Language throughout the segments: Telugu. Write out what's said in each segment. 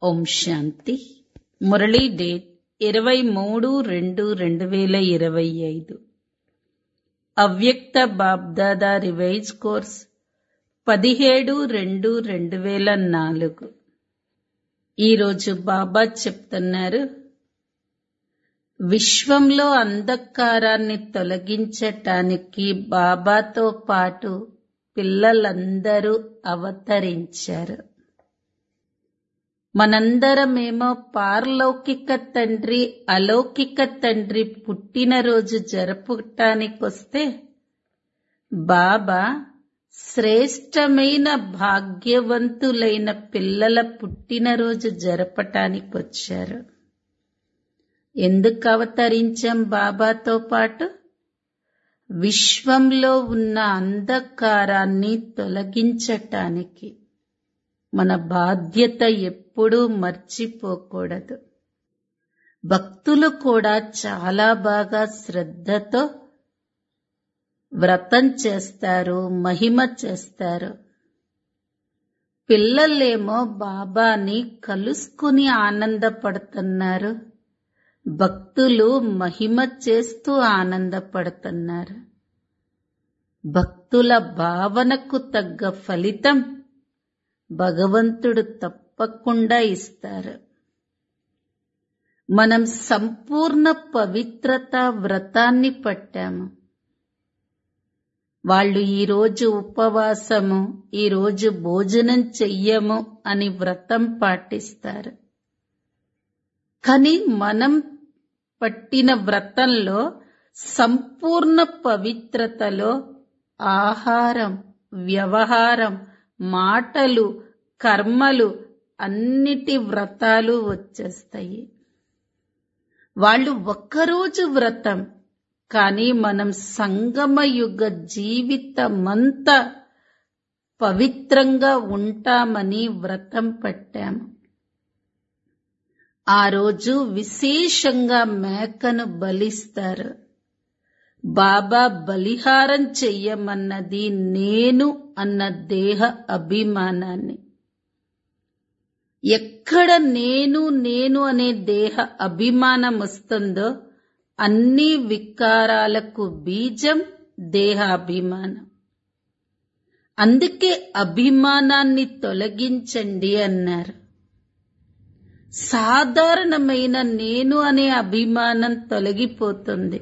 ఓం శాంతి మురళీ డేట్ ఇరవై మూడు రెండు రెండు వేల ఇరవై ఐదు అవ్యక్త బాబ్దాదా రివైజ్ కోర్స్ పదిహేడు రెండు రెండు వేల నాలుగు ఈరోజు బాబా చెప్తున్నారు విశ్వంలో అంధకారాన్ని తొలగించటానికి బాబాతో పాటు పిల్లలందరూ అవతరించారు మనందరమేమో పారలౌకిక తండ్రి అలౌకిక తండ్రి పుట్టినరోజు జరుపుటానికొస్తే బాబా శ్రేష్టమైన భాగ్యవంతులైన పిల్లల పుట్టినరోజు జరపటానికొచ్చారు ఎందుకు అవతరించాం బాబాతో పాటు విశ్వంలో ఉన్న అంధకారాన్ని తొలగించటానికి మన బాధ్యత ఎప్పుడూ మర్చిపోకూడదు భక్తులు కూడా చాలా బాగా శ్రద్ధతో వ్రతం చేస్తారు మహిమ చేస్తారు పిల్లలేమో బాబాని కలుసుకుని ఆనందపడుతున్నారు భక్తులు మహిమ చేస్తూ ఆనందపడుతున్నారు భక్తుల భావనకు తగ్గ ఫలితం భగవంతుడు తప్పకుండా ఇస్తారు మనం సంపూర్ణ పవిత్రత వ్రతాన్ని పట్టాము వాళ్ళు ఈరోజు ఉపవాసము ఈరోజు భోజనం చెయ్యము అని వ్రతం పాటిస్తారు కానీ మనం పట్టిన వ్రతంలో సంపూర్ణ పవిత్రతలో ఆహారం వ్యవహారం మాటలు కర్మలు అన్నిటి వ్రతాలు వచ్చేస్తాయి వాళ్ళు ఒక్కరోజు వ్రతం కానీ మనం సంగమ యుగ జీవితమంతా పవిత్రంగా ఉంటామని వ్రతం పట్టాము ఆ రోజు విశేషంగా మేకను బలిస్తారు బాబా బలిహారం చెయ్యమన్నది నేను అన్న దేహ అభిమానాన్ని ఎక్కడ నేను నేను అనే దేహ అభిమానం వస్తుందో అన్ని వికారాలకు బీజం దేహ అభిమానం అందుకే అభిమానాన్ని తొలగించండి అన్నారు సాధారణమైన నేను అనే అభిమానం తొలగిపోతుంది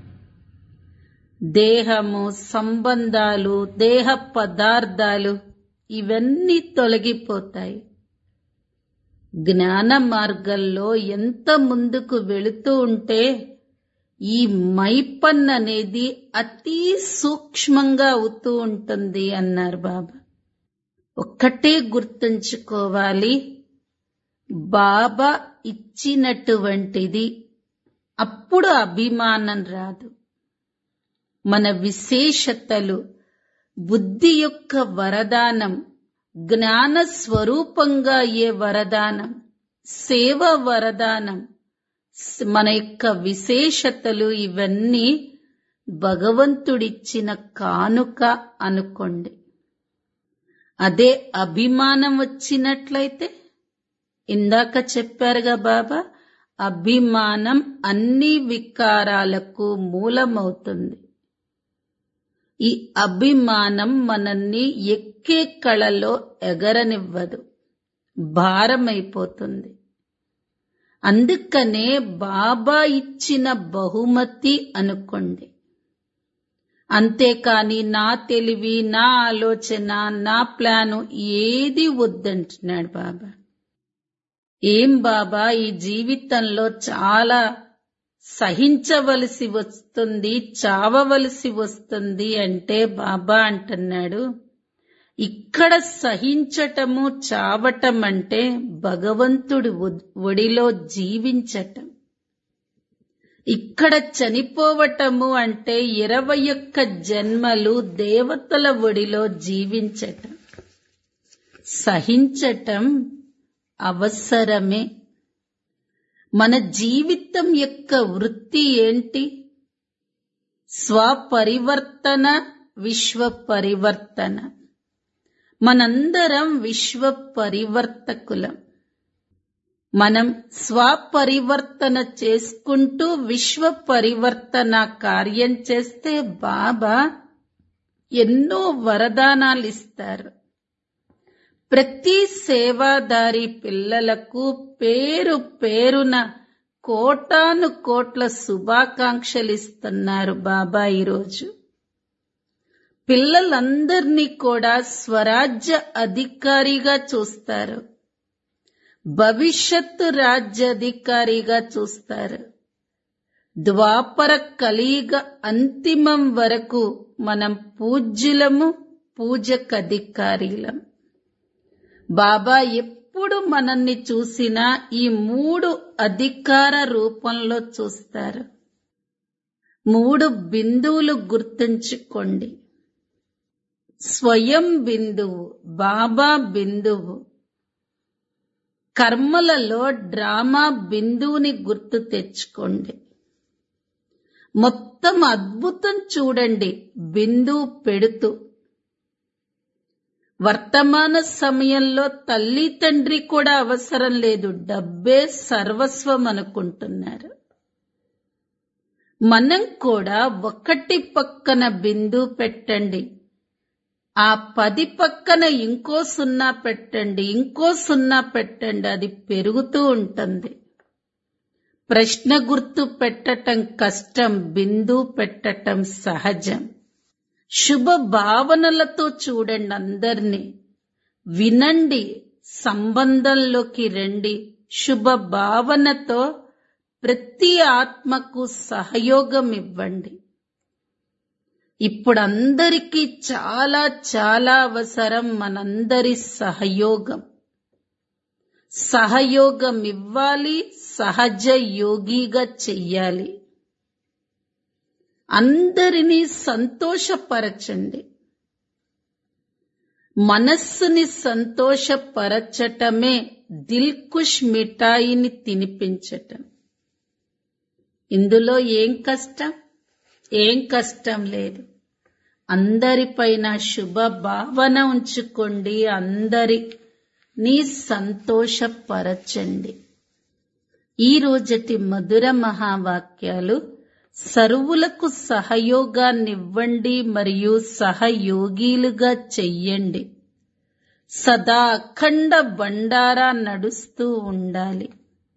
దేహము సంబంధాలు దేహ పదార్థాలు ఇవన్నీ తొలగిపోతాయి జ్ఞాన మార్గంలో ఎంత ముందుకు వెళుతూ ఉంటే ఈ మైపన్ అనేది అతి సూక్ష్మంగా అవుతూ ఉంటుంది అన్నారు బాబా ఒక్కటే గుర్తుంచుకోవాలి బాబా ఇచ్చినటువంటిది అప్పుడు అభిమానం రాదు మన విశేషతలు బుద్ధి యొక్క వరదానం జ్ఞాన స్వరూపంగా అయ్యే వరదానం సేవ వరదానం మన యొక్క విశేషతలు ఇవన్నీ భగవంతుడిచ్చిన కానుక అనుకోండి అదే అభిమానం వచ్చినట్లయితే ఇందాక చెప్పారుగా బాబా అభిమానం అన్ని వికారాలకు మూలమవుతుంది ఈ అభిమానం మనల్ని ఎక్కే కళలో ఎగరనివ్వదు భారమైపోతుంది అందుకనే బాబా ఇచ్చిన బహుమతి అనుకోండి అంతేకాని నా తెలివి నా ఆలోచన నా ప్లాను ఏది వద్దంటున్నాడు బాబా ఏం బాబా ఈ జీవితంలో చాలా సహించవలసి వస్తుంది చావవలసి వస్తుంది అంటే బాబా అంటున్నాడు ఇక్కడ సహించటము చావటం అంటే భగవంతుడి ఒడిలో జీవించటం ఇక్కడ చనిపోవటము అంటే ఇరవై ఒక్క జన్మలు దేవతల ఒడిలో జీవించటం సహించటం అవసరమే మన జీవితం యొక్క వృత్తి ఏంటి స్వపరివర్తన విశ్వ పరివర్తన మనందరం విశ్వ పరివర్తకులం మనం స్వపరివర్తన చేసుకుంటూ విశ్వ పరివర్తన కార్యం చేస్తే బాబా ఎన్నో వరదానాలు ఇస్తారు ప్రతి సేవాదారి పిల్లలకు పేరు పేరున కోటాను కోట్ల శుభాకాంక్షలు ఇస్తున్నారు బాబా ఈరోజు పిల్లలందరినీ కూడా స్వరాజ్య అధికారిగా చూస్తారు భవిష్యత్తు రాజ్యాధికారిగా చూస్తారు ద్వాపర కలియుగ అంతిమం వరకు మనం పూజ్యులము పూజకధికారిలం బాబా ఎప్పుడు మనల్ని చూసినా ఈ మూడు అధికార రూపంలో చూస్తారు మూడు బిందువులు గుర్తుంచుకోండి స్వయం బిందువు బాబా బిందువు కర్మలలో డ్రామా బిందువుని గుర్తు తెచ్చుకోండి మొత్తం అద్భుతం చూడండి బిందువు పెడుతూ వర్తమాన సమయంలో తల్లి తండ్రి కూడా అవసరం లేదు డబ్బే సర్వస్వం అనుకుంటున్నారు మనం కూడా ఒకటి పక్కన బిందువు పెట్టండి ఆ పది పక్కన ఇంకో సున్నా పెట్టండి ఇంకో సున్నా పెట్టండి అది పెరుగుతూ ఉంటుంది ప్రశ్న గుర్తు పెట్టటం కష్టం బిందు పెట్టటం సహజం శుభ భావనలతో చూడండి అందరినీ వినండి సంబంధంలోకి రండి శుభ భావనతో ప్రతి ఆత్మకు సహయోగం ఇవ్వండి ఇప్పుడు అందరికీ చాలా చాలా అవసరం మనందరి సహయోగం సహయోగం ఇవ్వాలి సహజ యోగిగా చెయ్యాలి అందరినీ సంతోషపరచండి మనస్సుని సంతోషపరచటమే దిల్ కుష్ మిఠాయిని తినిపించటం ఇందులో ఏం కష్టం ఏం కష్టం లేదు అందరిపైన శుభ భావన ఉంచుకోండి అందరినీ సంతోషపరచండి ఈ రోజటి మధుర మహావాక్యాలు సర్వులకు సహయోగాన్నివ్వండి మరియు సహయోగిలుగా చెయ్యండి సదా అఖండ బండారా నడుస్తూ ఉండాలి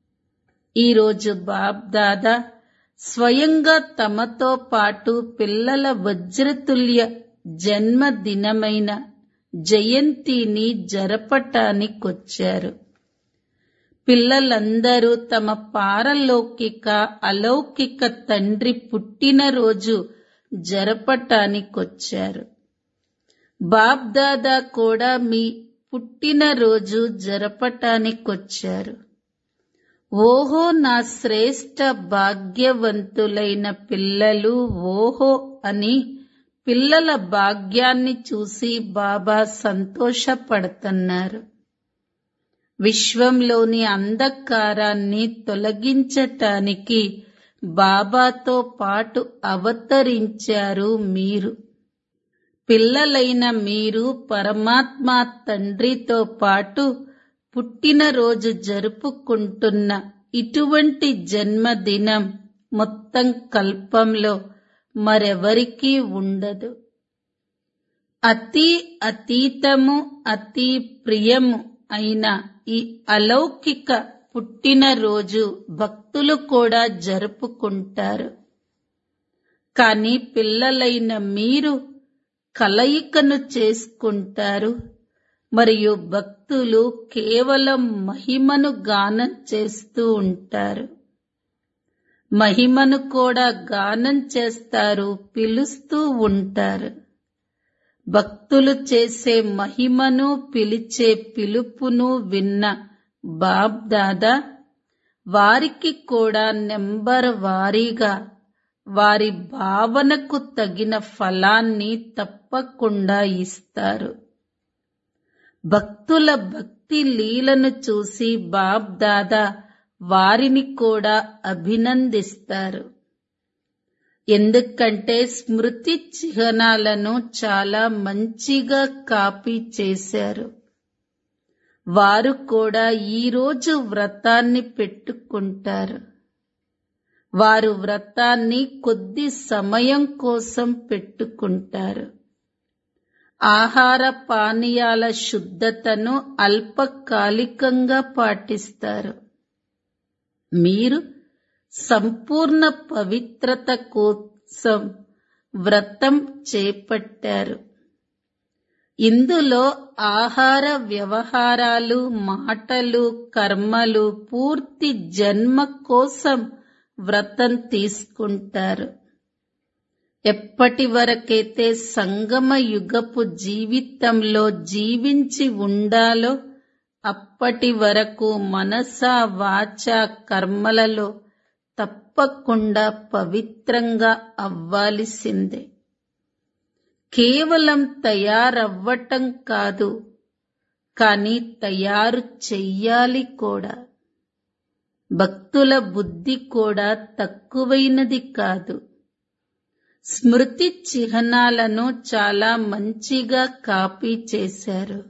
ఈరోజు బాబ్ దాదా స్వయంగా తమతో పాటు పిల్లల వజ్రతుల్య జన్మదినమైన జయంతిని జరపటానికొచ్చారు పిల్లలందరూ తమ పారలౌకిక అలౌకిక తండ్రి పుట్టినరోజు జరపటానికొచ్చారు బాబ్ దాదా కూడా మీ పుట్టినరోజు జరపటానికొచ్చారు ఓహో నా శ్రేష్ట భాగ్యవంతులైన పిల్లలు ఓహో అని పిల్లల భాగ్యాన్ని చూసి బాబా సంతోషపడుతున్నారు విశ్వంలోని అంధకారాన్ని తొలగించటానికి బాబాతో పాటు అవతరించారు మీరు పిల్లలైన మీరు పరమాత్మ తండ్రితో పాటు పుట్టినరోజు జరుపుకుంటున్న ఇటువంటి జన్మదినం మొత్తం కల్పంలో మరెవరికీ ఉండదు అతి అతీతము అతి ప్రియము అయిన ఈ అలౌకిక పుట్టినరోజు భక్తులు కూడా జరుపుకుంటారు కానీ పిల్లలైన మీరు కలయికను చేసుకుంటారు మరియు భక్తులు కేవలం మహిమను గానం చేస్తూ ఉంటారు మహిమను కూడా గానం చేస్తారు పిలుస్తూ ఉంటారు భక్తులు చేసే మహిమను పిలిచే పిలుపును విన్న బాబ్ దాదా వారికి కూడా నెంబర్ వారీగా వారి భావనకు తగిన ఫలాన్ని తప్పకుండా ఇస్తారు భక్తుల భక్తి లీలను చూసి బాబ్ దాదా వారిని కూడా అభినందిస్తారు ఎందుకంటే స్మృతి చిహ్నాలను చాలా మంచిగా కాపీ చేశారు వారు కూడా ఈరోజు వ్రతాన్ని పెట్టుకుంటారు వారు వ్రతాన్ని కొద్ది సమయం కోసం పెట్టుకుంటారు ఆహార పానీయాల శుద్ధతను అల్పకాలికంగా పాటిస్తారు మీరు సంపూర్ణ పవిత్రత కోసం వ్రతం చేపట్టారు ఇందులో ఆహార వ్యవహారాలు మాటలు కర్మలు పూర్తి జన్మ కోసం వ్రతం తీసుకుంటారు ఎప్పటి వరకైతే సంగమ యుగపు జీవితంలో జీవించి ఉండాలో అప్పటి వరకు మనస వాచ కర్మలలో తప్పకుండా పవిత్రంగా అవ్వాల్సిందే కేవలం తయారవ్వటం కాదు కానీ తయారు చెయ్యాలి కూడా భక్తుల బుద్ధి కూడా తక్కువైనది కాదు స్మృతి చిహ్నాలను చాలా మంచిగా కాపీ చేశారు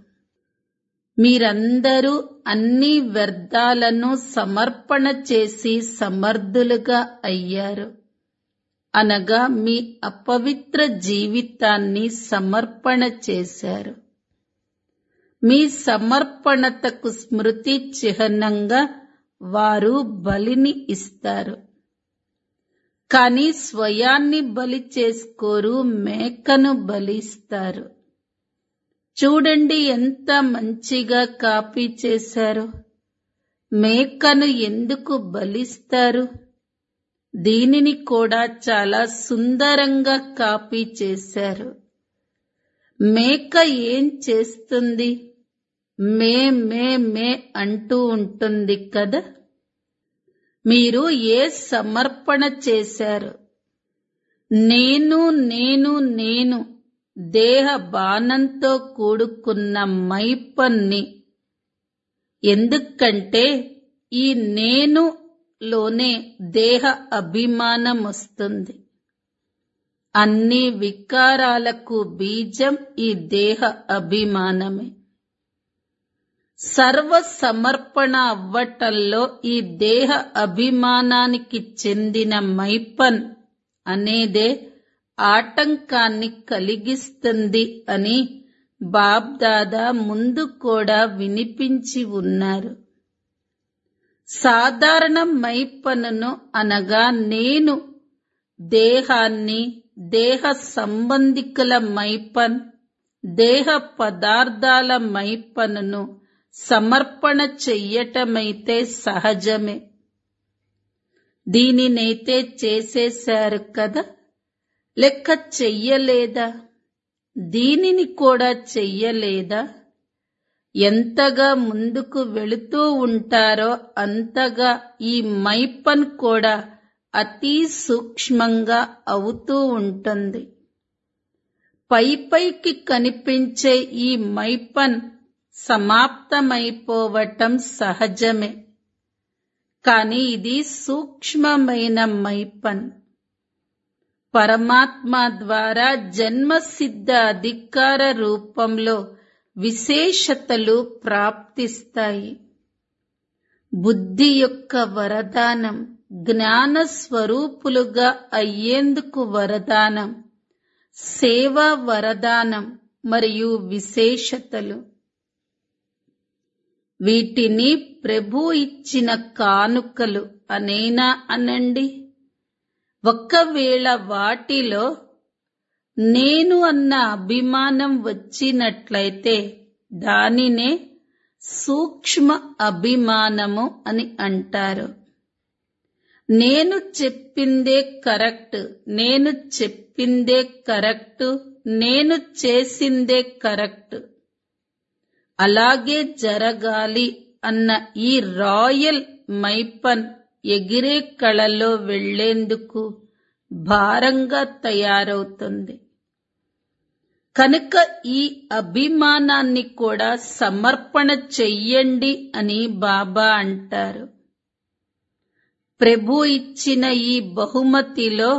మీరందరూ అన్ని వ్యర్థాలను సమర్పణ చేసి సమర్థులుగా అయ్యారు అనగా మీ అపవిత్ర జీవితాన్ని సమర్పణ చేశారు మీ సమర్పణతకు స్మృతి చిహ్నంగా వారు బలిని ఇస్తారు కానీ స్వయాన్ని బలి చేసుకోరు మేకను బలిస్తారు చూడండి ఎంత మంచిగా కాపీ చేశారు మేకను ఎందుకు బలిస్తారు దీనిని కూడా చాలా సుందరంగా కాపీ చేశారు మేక ఏం చేస్తుంది మే మే మే అంటూ ఉంటుంది కదా మీరు ఏ సమర్పణ చేశారు నేను నేను నేను దేహ బాణంతో కూడుకున్న మైపన్ని ఎందుకంటే ఈ నేను లోనే దేహ అభిమానం వస్తుంది అన్ని వికారాలకు బీజం ఈ దేహ అభిమానమే సర్వ సమర్పణ అవ్వటంలో ఈ దేహ అభిమానానికి చెందిన మైపన్ అనేదే ఆటంకాన్ని కలిగిస్తుంది అని బాబ్దాదా ముందు కూడా వినిపించి ఉన్నారు సాధారణ మైపనును అనగా నేను దేహాన్ని దేహ సంబంధికుల మైపన్ దేహ పదార్థాల మైపనును సమర్పణ చెయ్యటమైతే సహజమే దీనినైతే చేసేశారు కదా లెక్క చెయ్యలేదా దీనిని కూడా చెయ్యలేదా ఎంతగా ముందుకు వెళుతూ ఉంటారో అంతగా ఈ మైపన్ కూడా అతి సూక్ష్మంగా అవుతూ ఉంటుంది పై పైకి కనిపించే ఈ మైపన్ సమాప్తమైపోవటం సహజమే కానీ ఇది సూక్ష్మమైన మైపన్ పరమాత్మ ద్వారా జన్మసిద్ధ అధికార రూపంలో విశేషతలు ప్రాప్తిస్తాయి బుద్ధి యొక్క వరదానం జ్ఞాన స్వరూపులుగా అయ్యేందుకు వరదానం సేవా వరదానం మరియు విశేషతలు వీటిని ప్రభు ఇచ్చిన కానుకలు అనేనా అనండి ఒక్కవేళ వాటిలో నేను అన్న అభిమానం వచ్చినట్లయితే దానినే సూక్ష్మ అభిమానము అని అంటారు నేను చెప్పిందే కరెక్ట్ నేను చెప్పిందే కరెక్ట్ నేను చేసిందే కరెక్ట్ అలాగే జరగాలి అన్న ఈ రాయల్ మైపన్ ఎగిరే కళలో వెళ్లేందుకు భారంగా తయారవుతుంది కనుక ఈ అభిమానాన్ని కూడా సమర్పణ చెయ్యండి అని బాబా అంటారు ప్రభు ఇచ్చిన ఈ బహుమతిలో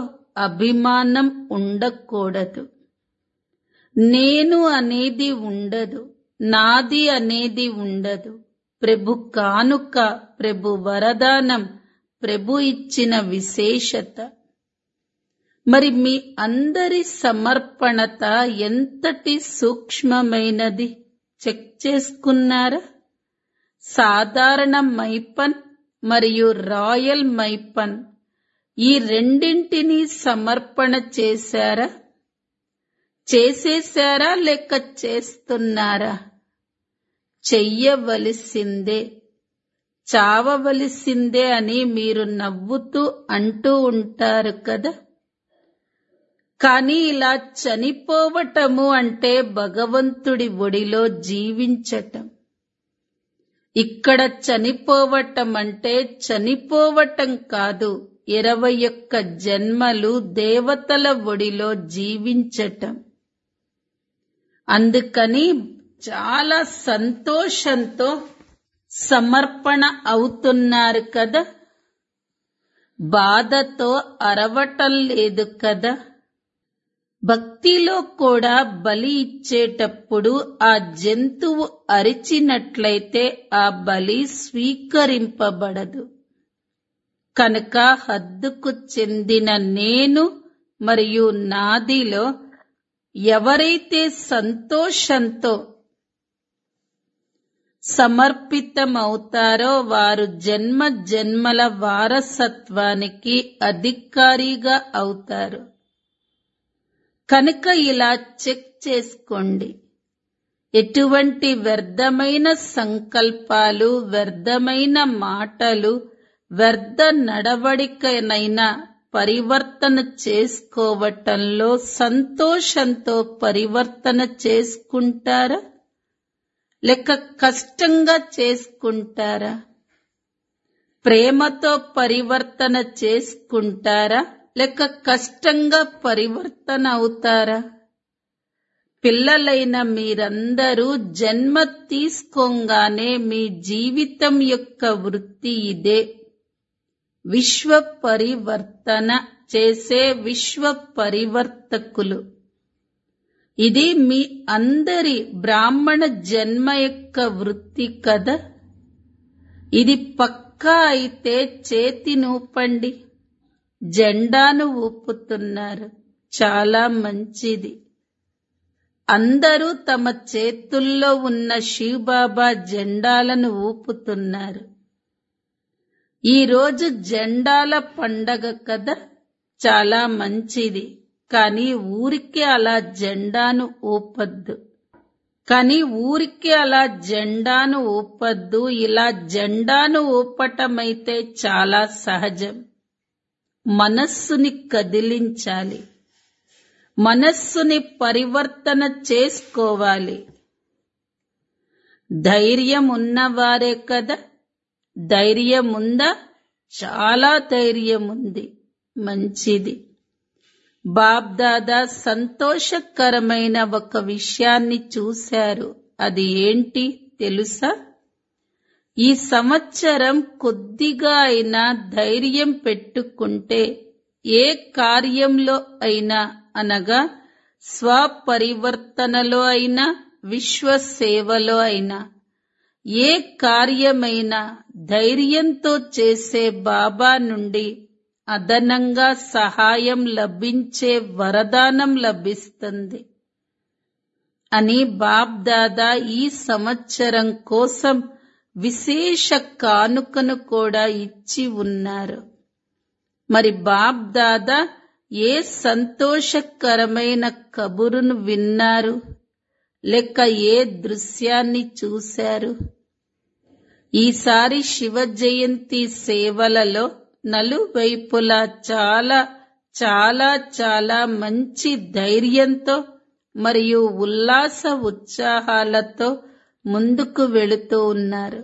అభిమానం ఉండకూడదు నేను అనేది ఉండదు నాది అనేది ఉండదు ప్రభు కానుక ప్రభు వరదానం ప్రభు ఇచ్చిన విశేషత మరి మీ అందరి సమర్పణత ఎంతటి సూక్ష్మమైనది చెక్ చేసుకున్నారా సాధారణ మైపన్ మరియు రాయల్ మైపన్ ఈ రెండింటిని సమర్పణ చేశారా చేసేశారా లేక చేస్తున్నారా చెయ్యవలసిందే చావవలసిందే అని మీరు నవ్వుతూ అంటూ ఉంటారు కదా కానీ ఇలా చనిపోవటము అంటే భగవంతుడి ఒడిలో జీవించటం ఇక్కడ చనిపోవటం అంటే చనిపోవటం కాదు ఇరవై ఒక్క జన్మలు దేవతల ఒడిలో జీవించటం అందుకని చాలా సంతోషంతో సమర్పణ అవుతున్నారు కదా బాధతో అరవటం లేదు కదా భక్తిలో కూడా బలి ఇచ్చేటప్పుడు ఆ జంతువు అరిచినట్లయితే ఆ బలి స్వీకరింపబడదు కనుక హద్దుకు చెందిన నేను మరియు నాదిలో ఎవరైతే సంతోషంతో సమర్పితమవుతారో వారు జన్మ జన్మల వారసత్వానికి అధికారిగా అవుతారు కనుక ఇలా చెక్ చేసుకోండి ఎటువంటి వ్యర్థమైన సంకల్పాలు వ్యర్థమైన మాటలు వ్యర్థ నడవడికనైనా పరివర్తన చేసుకోవటంలో సంతోషంతో పరివర్తన చేసుకుంటారా లేక కష్టంగా చేసుకుంటారా ప్రేమతో పరివర్తన చేసుకుంటారా లేక కష్టంగా పరివర్తన అవుతారా పిల్లలైన మీరందరూ జన్మ తీసుకోగానే మీ జీవితం యొక్క వృత్తి ఇదే విశ్వ పరివర్తన చేసే విశ్వ పరివర్తకులు ఇది మీ అందరి బ్రాహ్మణ జన్మ యొక్క వృత్తి కదా ఇది పక్కా అయితే చేతి నూపండి జెండాను ఊపుతున్నారు చాలా మంచిది అందరూ తమ చేతుల్లో ఉన్న శివబాబా జెండాలను ఊపుతున్నారు ఈ రోజు జెండాల పండగ కదా చాలా మంచిది కానీ ఊరికే అలా జెండాను ఊపద్దు కానీ ఊరికే అలా జెండాను ఊపద్దు ఇలా జెండాను ఊపటమైతే చాలా సహజం మనస్సుని కదిలించాలి మనస్సుని పరివర్తన చేసుకోవాలి ధైర్యం ఉన్నవారే కదా ధైర్యం ఉందా చాలా ధైర్యం ఉంది మంచిది బాబ్దాదా సంతోషకరమైన ఒక విషయాన్ని చూశారు అది ఏంటి తెలుసా ఈ సంవత్సరం కొద్దిగా అయినా ధైర్యం పెట్టుకుంటే ఏ కార్యంలో అయినా అనగా స్వపరివర్తనలో అయినా విశ్వ సేవలో అయినా ఏ కార్యమైనా ధైర్యంతో చేసే బాబా నుండి అదనంగా సహాయం లభించే వరదానం లభిస్తుంది అని బాబ్ దాదా ఈ సంవత్సరం కోసం విశేష కానుకను కూడా ఇచ్చి ఉన్నారు మరి బాబ్ దాదా ఏ సంతోషకరమైన కబురును విన్నారు లేక ఏ దృశ్యాన్ని చూశారు ఈసారి శివ జయంతి సేవలలో నలువైపులా చాలా చాలా చాలా మంచి ధైర్యంతో మరియు ఉల్లాస ఉత్సాహాలతో ముందుకు వెళుతూ ఉన్నారు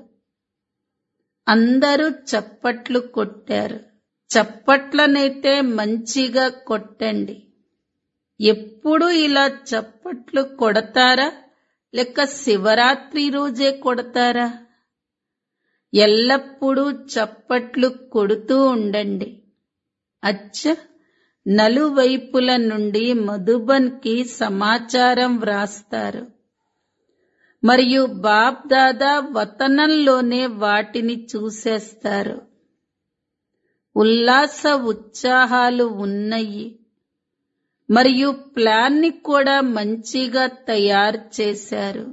అందరూ చప్పట్లు కొట్టారు చప్పట్లనైతే మంచిగా కొట్టండి ఎప్పుడు ఇలా చప్పట్లు కొడతారా లేక శివరాత్రి రోజే కొడతారా ఎల్లప్పుడూ చప్పట్లు కొడుతూ ఉండండి అచ్చ నలువైపుల నుండి మధుబన్కి సమాచారం వ్రాస్తారు మరియు బాప్ దాదా వతనంలోనే వాటిని చూసేస్తారు ఉల్లాస ఉత్సాహాలు ఉన్నాయి మరియు ప్లాన్ని కూడా మంచిగా తయారు చేశారు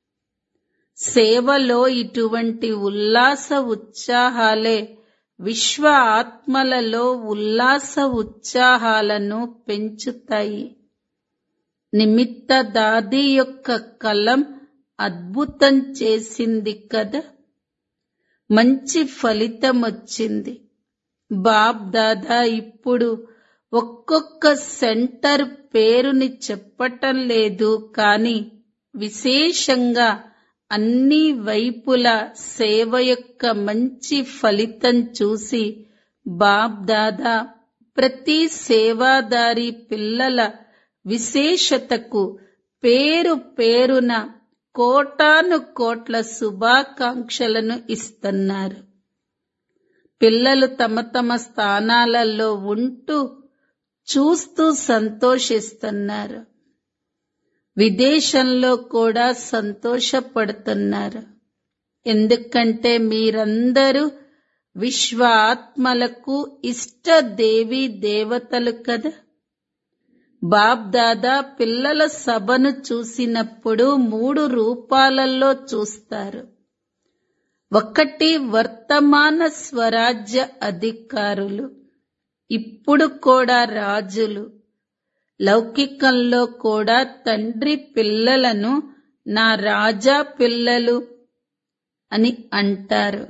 సేవలో ఇటువంటి ఉల్లాస ఉత్సాహాలే విశ్వ ఆత్మలలో ఉల్లాస ఉత్సాహాలను పెంచుతాయి నిమిత్త దాది యొక్క కలం అద్భుతం చేసింది కదా మంచి ఫలితం వచ్చింది బాబ్ దాదా ఇప్పుడు ఒక్కొక్క సెంటర్ పేరుని చెప్పటం లేదు కానీ విశేషంగా అన్ని వైపుల సేవ యొక్క మంచి ఫలితం చూసి బాబ్ దాదా ప్రతి సేవాదారి పిల్లల విశేషతకు పేరు పేరున కోటాను కోట్ల శుభాకాంక్షలను ఇస్తున్నారు పిల్లలు తమ తమ స్థానాలలో ఉంటూ చూస్తూ సంతోషిస్తున్నారు విదేశంలో కూడా సంతోషపడుతున్నారు ఎందుకంటే మీరందరూ విశ్వ ఆత్మలకు ఇష్ట దేవి దేవతలు కదా బాబ్ దాదా పిల్లల సభను చూసినప్పుడు మూడు రూపాలలో చూస్తారు ఒకటి వర్తమాన స్వరాజ్య అధికారులు ఇప్పుడు కూడా రాజులు లౌకికంలో కూడా తండ్రి పిల్లలను నా రాజా పిల్లలు అని అంటారు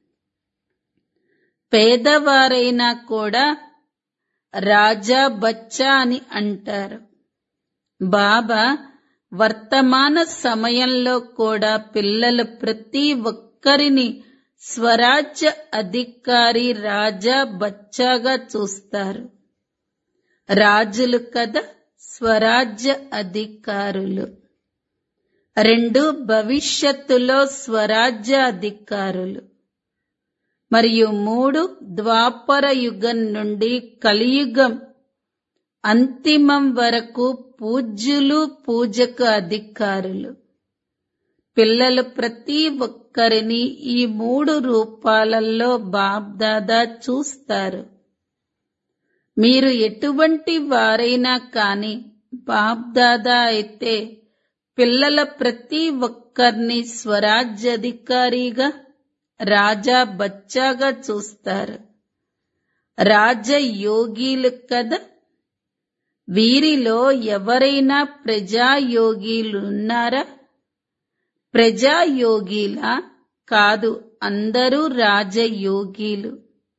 పేదవారైనా కూడా రాజా బచ్చా అని అంటారు బాబా వర్తమాన సమయంలో కూడా పిల్లలు ప్రతి ఒక్కరిని స్వరాజ్య అధికారి రాజా బచ్చాగా చూస్తారు రాజులు కదా స్వరాజ్య అధికారులు రెండు భవిష్యత్తులో స్వరాజ్య అధికారులు మరియు మూడు ద్వాపర యుగం నుండి కలియుగం అంతిమం వరకు పూజ్యులు పూజకు అధికారులు పిల్లలు ప్రతి ఒక్కరిని ఈ మూడు రూపాలలో బాబ్దాదా చూస్తారు మీరు ఎటువంటి వారైనా కాని బాబ్దాదా అయితే పిల్లల ప్రతి ఒక్కరిని స్వరాజ్యాధికారిగా రాజా బచ్చాగా చూస్తారు రాజయోగీలు కదా వీరిలో ఎవరైనా ప్రజాయోగీలున్నారా ప్రజాయోగిలా కాదు అందరూ రాజయోగీలు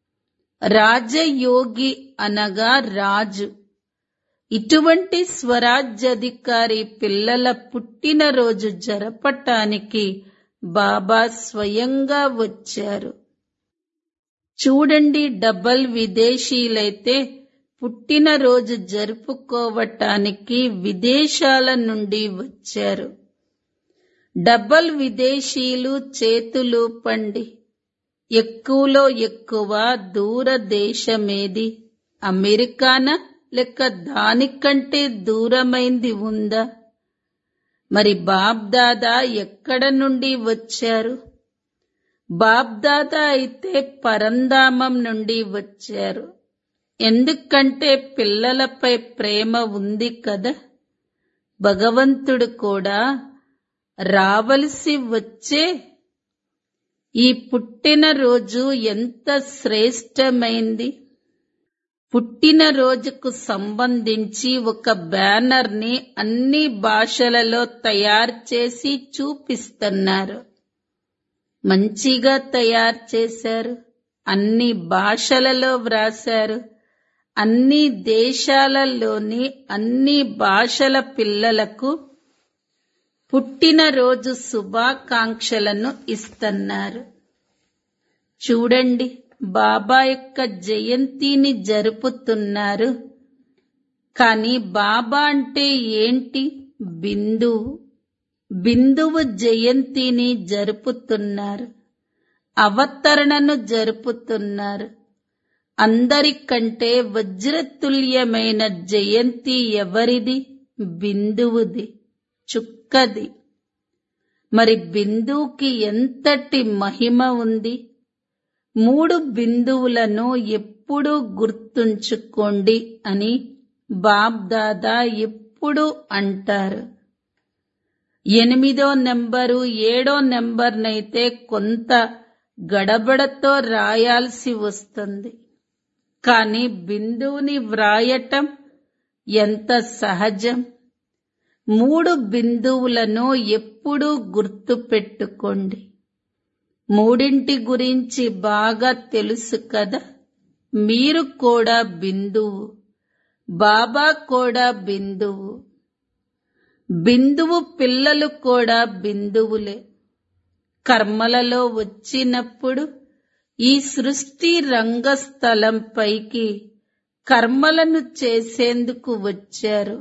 రాజయోగి అనగా రాజు ఇటువంటి స్వరాజ్యాధికారి పిల్లల పుట్టినరోజు జరపటానికి బాబా స్వయంగా వచ్చారు చూడండి డబల్ విదేశీలైతే పుట్టినరోజు జరుపుకోవటానికి విదేశాల నుండి వచ్చారు డబల్ విదేశీయులు చేతులు పండి ఎక్కువలో ఎక్కువ దూరదేశమేది అమెరికానా లేక దానికంటే దూరమైంది ఉందా మరి బాబ్దాదా ఎక్కడ నుండి వచ్చారు బాబ్దాదా అయితే పరంధామం నుండి వచ్చారు ఎందుకంటే పిల్లలపై ప్రేమ ఉంది కదా భగవంతుడు కూడా రావలసి వచ్చే ఈ పుట్టినరోజు ఎంత శ్రేష్టమైంది పుట్టినరోజుకు సంబంధించి ఒక బ్యానర్ ని అన్ని భాషలలో తయారు చేసి చూపిస్తున్నారు మంచిగా తయారు చేశారు అన్ని భాషలలో వ్రాశారు అన్ని దేశాలలోని అన్ని భాషల పిల్లలకు పుట్టినరోజు శుభాకాంక్షలను ఇస్తున్నారు చూడండి బాబా యొక్క జయంతిని జరుపుతున్నారు కానీ బాబా అంటే ఏంటి బిందువు బిందువు జయంతిని జరుపుతున్నారు అవతరణను జరుపుతున్నారు అందరికంటే వజ్రతుల్యమైన జయంతి ఎవరిది బిందువుది చుక్కది మరి బిందువుకి ఎంతటి మహిమ ఉంది మూడు బిందువులను ఎప్పుడూ గుర్తుంచుకోండి అని బాబ్ దాదా ఎప్పుడు అంటారు ఎనిమిదో నెంబరు ఏడో నెంబర్నైతే కొంత గడబడతో రాయాల్సి వస్తుంది కానీ బిందువుని వ్రాయటం ఎంత సహజం మూడు బిందువులను ఎప్పుడూ గుర్తు పెట్టుకోండి మూడింటి గురించి బాగా తెలుసు కదా మీరు కూడా బిందువు బాబా కూడా బిందువు బిందువు పిల్లలు కూడా బిందువులే కర్మలలో వచ్చినప్పుడు ఈ సృష్టి రంగస్థలంపైకి కర్మలను చేసేందుకు వచ్చారు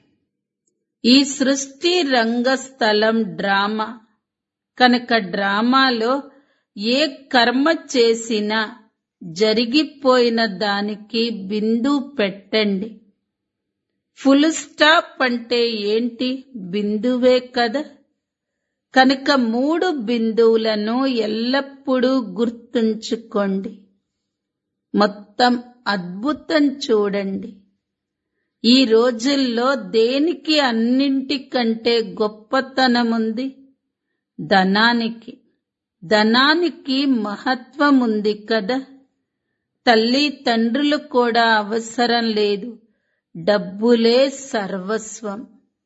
ఈ సృష్టి రంగస్థలం డ్రామా కనుక డ్రామాలో ఏ కర్మ చేసినా జరిగిపోయిన దానికి బిందు పెట్టండి ఫుల్ స్టాప్ అంటే ఏంటి బిందువే కదా కనుక మూడు బిందువులను ఎల్లప్పుడూ గుర్తుంచుకోండి మొత్తం అద్భుతం చూడండి ఈ రోజుల్లో దేనికి అన్నింటికంటే గొప్పతనముంది ధనానికి ధనానికి మహత్వం ఉంది కదా తల్లి తండ్రులు కూడా అవసరం లేదు డబ్బులే సర్వస్వం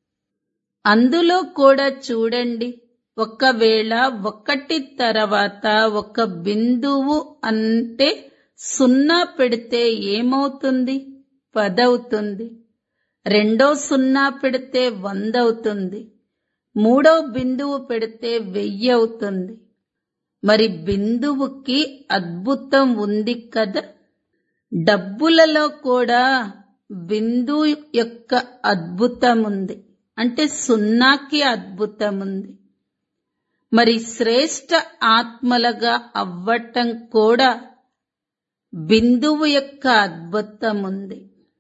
అందులో కూడా చూడండి ఒకవేళ ఒకటి తర్వాత ఒక బిందువు అంటే సున్నా పెడితే ఏమవుతుంది పదవుతుంది రెండో సున్నా పెడితే వంద అవుతుంది మూడో బిందువు పెడితే వెయ్యి అవుతుంది మరి బిందువుకి అద్భుతం ఉంది కదా డబ్బులలో కూడా బిందువు యొక్క అద్భుతం ఉంది అంటే సున్నాకి అద్భుతం ఉంది మరి శ్రేష్ట ఆత్మలుగా అవ్వటం కూడా బిందువు యొక్క అద్భుతం ఉంది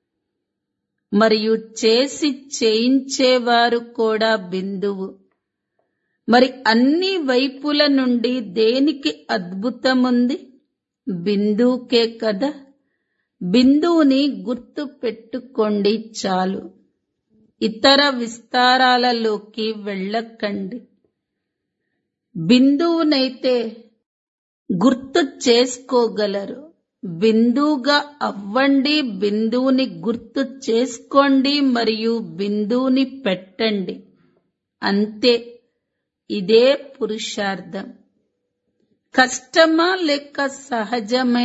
మరియు చేసి చేయించేవారు కూడా బిందువు మరి అన్ని వైపుల నుండి దేనికి అద్భుతం ఉంది బిందువుకే కదా బిందువుని గుర్తు పెట్టుకోండి చాలు ఇతర విస్తారాలలోకి వెళ్ళకండి బిందువునైతే గుర్తు చేసుకోగలరు బిందువుగా అవ్వండి బిందువుని గుర్తు చేసుకోండి మరియు బిందువుని పెట్టండి అంతే ఇదే పురుషార్థం కష్టమా లేక సహజమా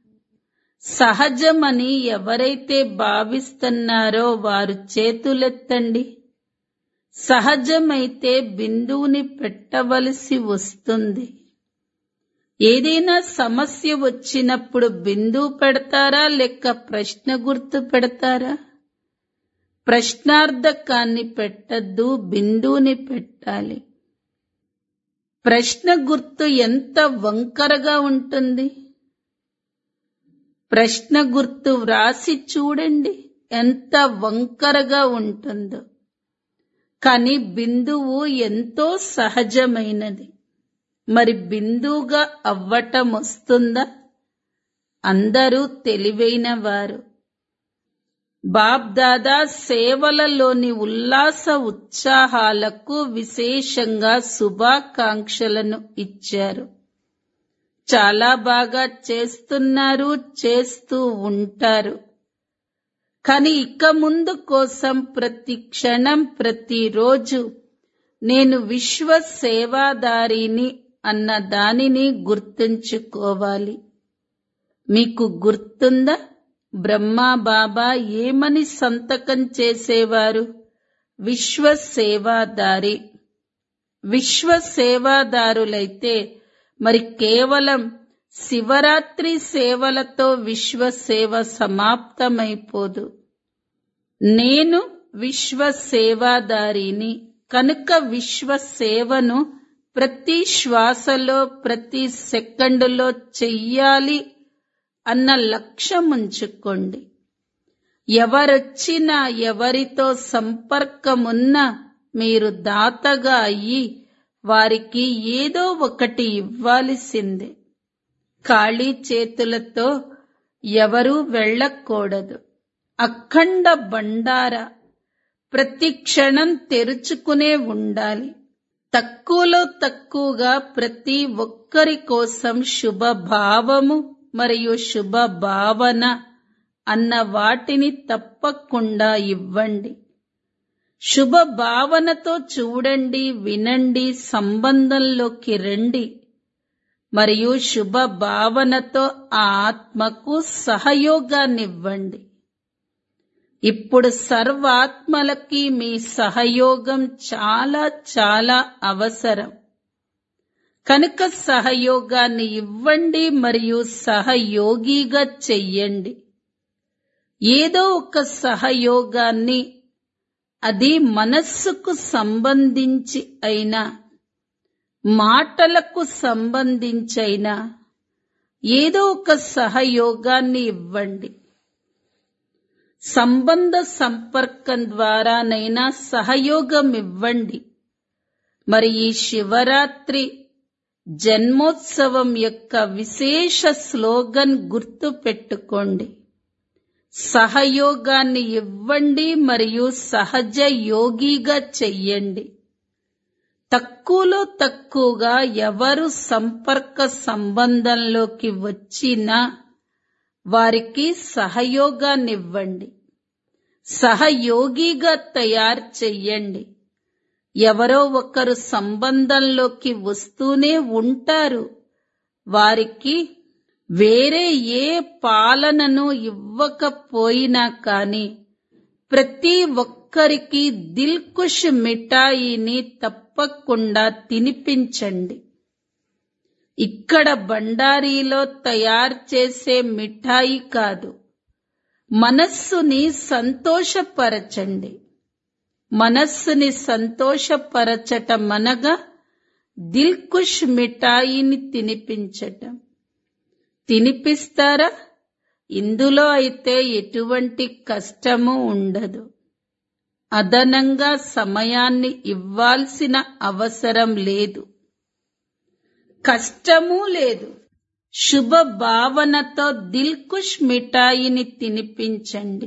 సహజమని ఎవరైతే భావిస్తున్నారో వారు చేతులెత్తండి సహజమైతే బిందువుని పెట్టవలసి వస్తుంది ఏదైనా సమస్య వచ్చినప్పుడు బిందువు పెడతారా లేక ప్రశ్న గుర్తు పెడతారా ప్రశ్నార్థకాన్ని పెట్టద్దు బిందువుని పెట్టాలి ప్రశ్న గుర్తు ఎంత వంకరగా ఉంటుంది ప్రశ్న గుర్తు వ్రాసి చూడండి ఎంత వంకరగా ఉంటుందో కానీ బిందువు ఎంతో సహజమైనది మరి బిందువుగా అవ్వటం వస్తుందా అందరూ తెలివైన వారు బాబ్ దాదా సేవలలోని ఉల్లాస ఉత్సాహాలకు విశేషంగా శుభాకాంక్షలను ఇచ్చారు చాలా బాగా చేస్తున్నారు చేస్తూ ఉంటారు కానీ ఇక ముందు కోసం ప్రతి క్షణం ప్రతిరోజు నేను విశ్వ సేవాదారిని అన్న దానిని గుర్తుంచుకోవాలి మీకు గుర్తుందా బ్రహ్మా బాబా ఏమని సంతకం చేసేవారు విశ్వ సేవాదారి విశ్వ సేవాదారులైతే మరి కేవలం శివరాత్రి సేవలతో విశ్వ సేవ సమాప్తమైపోదు నేను విశ్వ సేవాదారిని కనుక విశ్వ సేవను ప్రతి శ్వాసలో ప్రతి సెకండులో చెయ్యాలి అన్న లక్ష్యం ఉంచుకోండి ఎవరొచ్చినా ఎవరితో సంపర్కమున్నా మీరు దాతగా అయ్యి వారికి ఏదో ఒకటి ఇవ్వాల్సిందే ఖాళీ చేతులతో ఎవరూ వెళ్ళకూడదు అఖండ బండార ప్రతి క్షణం తెరుచుకునే ఉండాలి తక్కువలో తక్కువగా ప్రతి ఒక్కరి కోసం శుభ భావము మరియు శుభ భావన అన్న వాటిని తప్పకుండా ఇవ్వండి శుభ భావనతో చూడండి వినండి సంబంధంలోకి రండి మరియు శుభ భావనతో ఆ ఆత్మకు సహయోగాన్నివ్వండి ఇప్పుడు సర్వాత్మలకి మీ సహయోగం చాలా చాలా అవసరం కనుక సహయోగాన్ని ఇవ్వండి మరియు సహయోగిగా చెయ్యండి ఏదో ఒక సహయోగాన్ని అది మనస్సుకు సంబంధించి అయినా మాటలకు సంబంధించైనా ఏదో ఒక సహయోగాన్ని ఇవ్వండి సంబంధ సంపర్కం ద్వారానైనా సహయోగం ఇవ్వండి మరి ఈ శివరాత్రి జన్మోత్సవం యొక్క విశేష స్లోగన్ గుర్తు పెట్టుకోండి సహయోగాన్ని ఇవ్వండి మరియు సహజ యోగిగా చెయ్యండి తక్కువలో తక్కువగా ఎవరు సంపర్క సంబంధంలోకి వచ్చినా వారికి సహయోగాన్నివ్వండి సహయోగిగా తయారు చెయ్యండి ఎవరో ఒకరు సంబంధంలోకి వస్తూనే ఉంటారు వారికి వేరే ఏ పాలనను ఇవ్వకపోయినా కాని ప్రతి ఒక్కరికి దిల్కుష్ మిఠాయిని తప్పకుండా తినిపించండి ఇక్కడ బండారీలో తయారు చేసే మిఠాయి కాదు మనస్సుని సంతోషపరచండి మనస్సుని సంతోషపరచటం అనగా దిల్కుష్ మిఠాయిని తినిపించటం తినిపిస్తారా ఇందులో అయితే ఎటువంటి కష్టము ఉండదు అదనంగా సమయాన్ని ఇవ్వాల్సిన అవసరం లేదు కష్టమూ లేదు శుభ భావనతో దిల్కుష్ మిఠాయిని తినిపించండి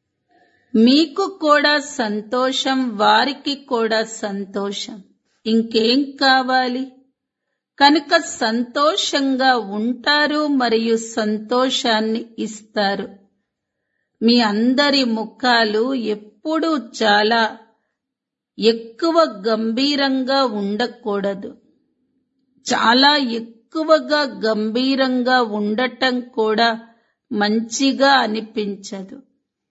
మీకు కూడా సంతోషం వారికి కూడా సంతోషం ఇంకేం కావాలి కనుక సంతోషంగా ఉంటారు మరియు సంతోషాన్ని ఇస్తారు మీ అందరి ముఖాలు ఎప్పుడూ చాలా ఎక్కువ గంభీరంగా ఉండకూడదు చాలా ఎక్కువగా గంభీరంగా ఉండటం కూడా మంచిగా అనిపించదు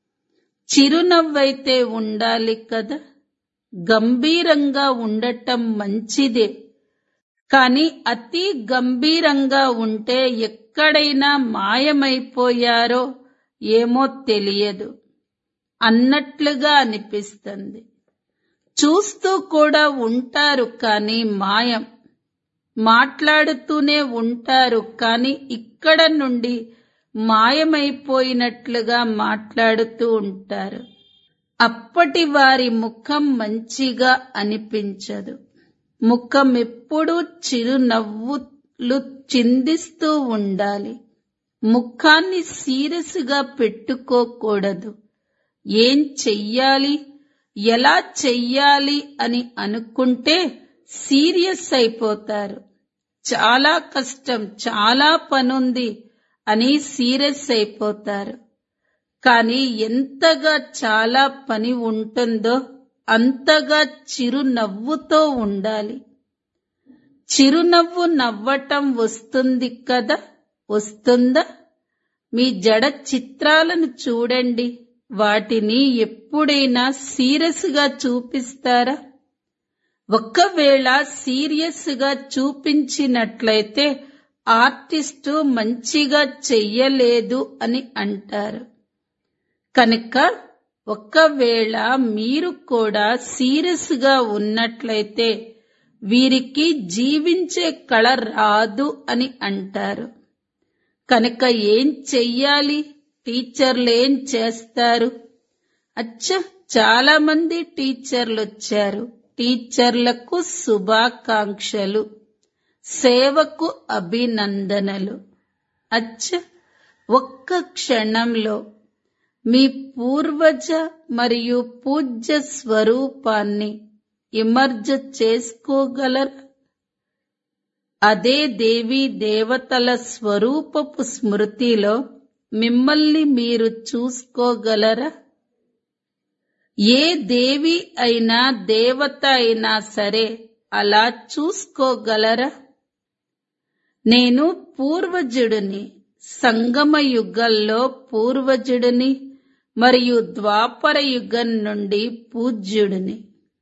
చిరునవ్వైతే ఉండాలి కదా గంభీరంగా ఉండటం మంచిదే కానీ అతి గంభీరంగా ఉంటే ఎక్కడైనా మాయమైపోయారో ఏమో తెలియదు అన్నట్లుగా అనిపిస్తుంది చూస్తూ కూడా ఉంటారు కానీ మాయం మాట్లాడుతూనే ఉంటారు కానీ ఇక్కడ నుండి మాయమైపోయినట్లుగా మాట్లాడుతూ ఉంటారు అప్పటి వారి ముఖం మంచిగా అనిపించదు ముఖం ఎప్పుడూ చిరునవ్వులు చిందిస్తూ ఉండాలి ముఖాన్ని సీరియస్గా పెట్టుకోకూడదు ఏం చెయ్యాలి ఎలా చెయ్యాలి అని అనుకుంటే సీరియస్ అయిపోతారు చాలా కష్టం చాలా పనుంది అని సీరియస్ అయిపోతారు కానీ ఎంతగా చాలా పని ఉంటుందో అంతగా చిరునవ్వుతో ఉండాలి చిరునవ్వు నవ్వటం వస్తుంది కదా వస్తుందా మీ జడ చిత్రాలను చూడండి వాటిని ఎప్పుడైనా సీరియస్ గా చూపిస్తారా ఒకవేళ సీరియస్ గా చూపించినట్లయితే ఆర్టిస్టు మంచిగా చెయ్యలేదు అని అంటారు కనుక ఒకవేళ మీరు కూడా సీరియస్ గా ఉన్నట్లయితే వీరికి జీవించే కళ రాదు అని అంటారు కనుక ఏం చెయ్యాలి టీచర్లు ఏం చేస్తారు అచ్చ చాలా మంది టీచర్లు వచ్చారు టీచర్లకు శుభాకాంక్షలు సేవకు అభినందనలు అచ్చ ఒక్క క్షణంలో మీ పూర్వజ మరియు పూజ్య స్వరూపాన్ని ఇమర్జ చేసుకోగలరా అదే దేవీ దేవతల స్వరూపపు స్మృతిలో మిమ్మల్ని మీరు చూసుకోగలరా ఏ దేవి అయినా దేవత అయినా సరే అలా చూసుకోగలరా నేను పూర్వజుడిని సంగమ యుగంలో పూర్వజుడిని మరియు ద్వాపర యుగం నుండి పూజ్యుడిని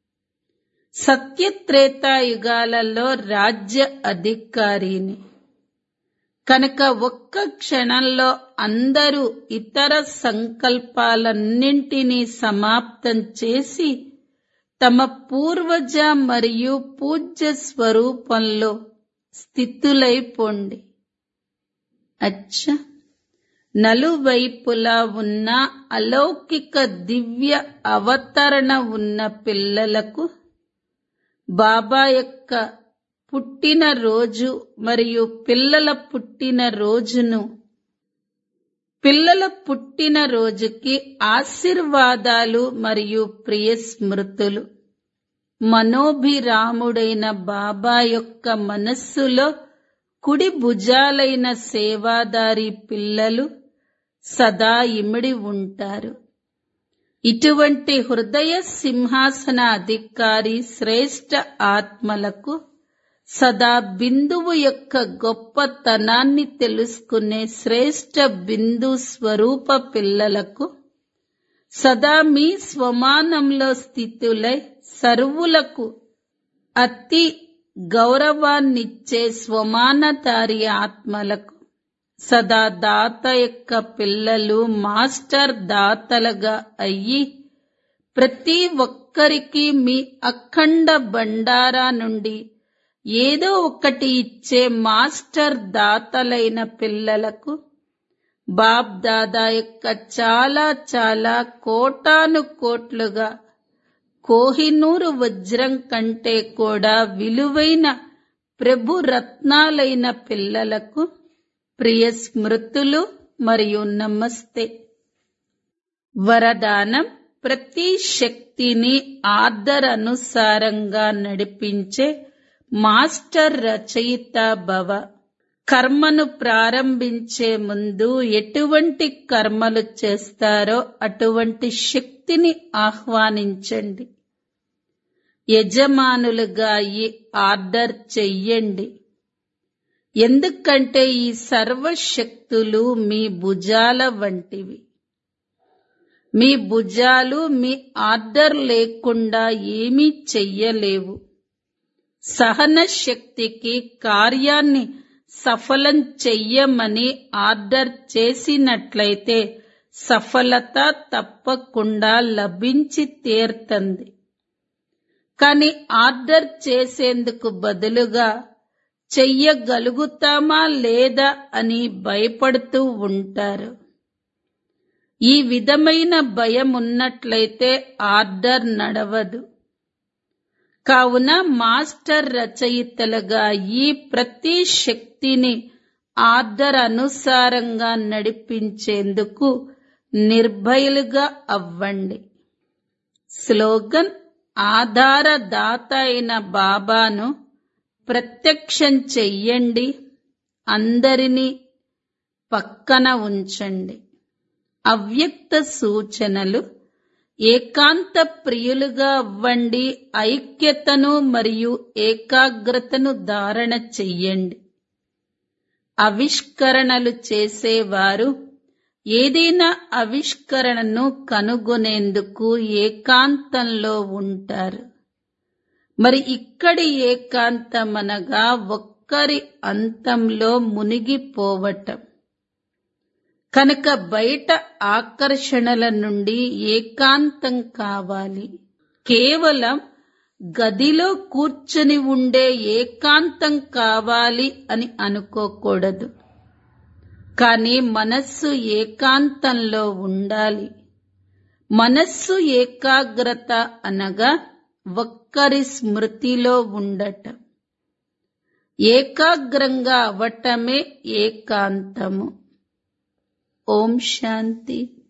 సత్యత్రేతాయుగాలలో రాజ్య అధికారిని కనుక ఒక్క క్షణంలో అందరూ ఇతర సంకల్పాలన్నింటినీ సమాప్తం చేసి తమ పూర్వజ మరియు పూజ్య స్వరూపంలో స్థితులైపోండి అచ్చ నలువైపులా ఉన్న అలౌకిక దివ్య అవతరణ ఉన్న పిల్లలకు బాబా యొక్క పుట్టిన రోజు మరియు పిల్లల పుట్టిన రోజును పిల్లల పుట్టిన రోజుకి ఆశీర్వాదాలు మరియు ప్రియ స్మృతులు మనోభిరాముడైన బాబా యొక్క మనస్సులో కుడి భుజాలైన సేవాదారి పిల్లలు సదా ఇమిడి ఉంటారు ఇటువంటి హృదయ సింహాసన అధికారి శ్రేష్ఠ ఆత్మలకు సదా బిందువు యొక్క గొప్పతనాన్ని తెలుసుకునే శ్రేష్ఠ బిందు స్వరూప పిల్లలకు సదా మీ స్వమానంలో స్థితులై సర్వులకు అతి గౌరవాన్నిచ్చే స్వమానధారి ఆత్మలకు సదా దాత యొక్క పిల్లలు మాస్టర్ దాతలుగా అయ్యి ప్రతి ఒక్కరికి మీ అఖండ బండారా నుండి ఏదో ఒకటి ఇచ్చే మాస్టర్ దాతలైన పిల్లలకు బాబ్ దాదా యొక్క చాలా చాలా కోటాను కోట్లుగా కోహినూరు వజ్రం కంటే కూడా విలువైన ప్రభు రత్నాలైన పిల్లలకు ప్రియ స్మృతులు మరియు నమస్తే వరదానం ప్రతి శక్తిని ఆర్డర్ అనుసారంగా నడిపించే మాస్టర్ రచయిత భవ కర్మను ప్రారంభించే ముందు ఎటువంటి కర్మలు చేస్తారో అటువంటి శక్తిని ఆహ్వానించండి యజమానులుగా ఈ ఆర్డర్ చెయ్యండి ఎందుకంటే ఈ సర్వశక్తులు మీ భుజాల వంటివి మీ భుజాలు మీ ఆర్డర్ లేకుండా ఏమీ చెయ్యలేవు సహన శక్తికి కార్యాన్ని సఫలం చెయ్యమని ఆర్డర్ చేసినట్లయితే సఫలత తప్పకుండా లభించి తీరుతుంది కానీ ఆర్డర్ చేసేందుకు బదులుగా చెయ్యగలుగుతామా లేదా అని భయపడుతూ ఉంటారు ఈ విధమైన భయం ఉన్నట్లయితే ఆర్డర్ నడవదు కావున మాస్టర్ రచయితలుగా ఈ ప్రతి శక్తిని ఆర్డర్ అనుసారంగా నడిపించేందుకు నిర్భయులుగా అవ్వండి స్లోగన్ ఆధారదాత అయిన బాబాను ప్రత్యక్షం చెయ్యండి అందరినీ పక్కన ఉంచండి అవ్యక్త సూచనలు ఏకాంత ప్రియులుగా అవ్వండి ఐక్యతను మరియు ఏకాగ్రతను ధారణ చెయ్యండి ఆవిష్కరణలు చేసేవారు ఏదైనా ఆవిష్కరణను కనుగొనేందుకు ఏకాంతంలో ఉంటారు మరి ఇక్కడి ఏకాంతమనగా ఒక్కరి అంతంలో మునిగిపోవటం కనుక బయట ఆకర్షణల నుండి ఏకాంతం కావాలి కేవలం గదిలో కూర్చొని ఉండే ఏకాంతం కావాలి అని అనుకోకూడదు కానీ మనస్సు ఏకాంతంలో ఉండాలి మనస్సు ఏకాగ్రత అనగా ఒక్కరి స్మృతిలో ఉండటం ఏకాగ్రంగా అవటమే ఏకాంతము ఓం శాంతి